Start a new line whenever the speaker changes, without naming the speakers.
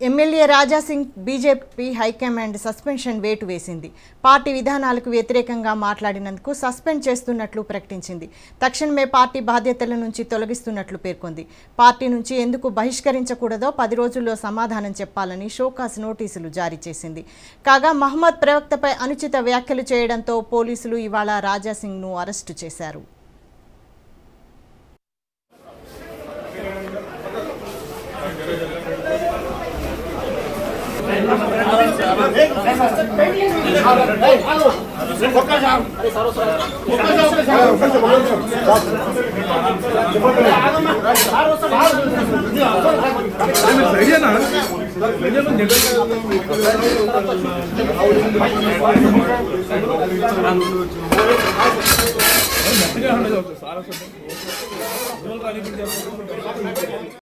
MLA Rajasingh BJP high command suspension వేటు వేసింది party విధానాలకు వ్యతిరేకంగా మాట్లాడినందుకు సస్పెండ్ చేస్తున్నట్లు ప్రకటించింది తక్షణమే పార్టీ బాధ్యతల నుంచి తొలగిస్తున్నట్లు పేర్కొంది పార్టీ నుంచి ఎందుకు బహిష్కరించకూడదో పది రోజుల్లో సమాధానం చెప్పాలని షోకాస్ నోటీసులు జారీ చేసింది కాగా మహమ్మద్ ప్రవక్తపై అనుచిత వ్యాఖ్యలు చేయడంతో పోలీసులు ఇవాళ రాజాసింగ్ను అరెస్టు చేశారు
సార్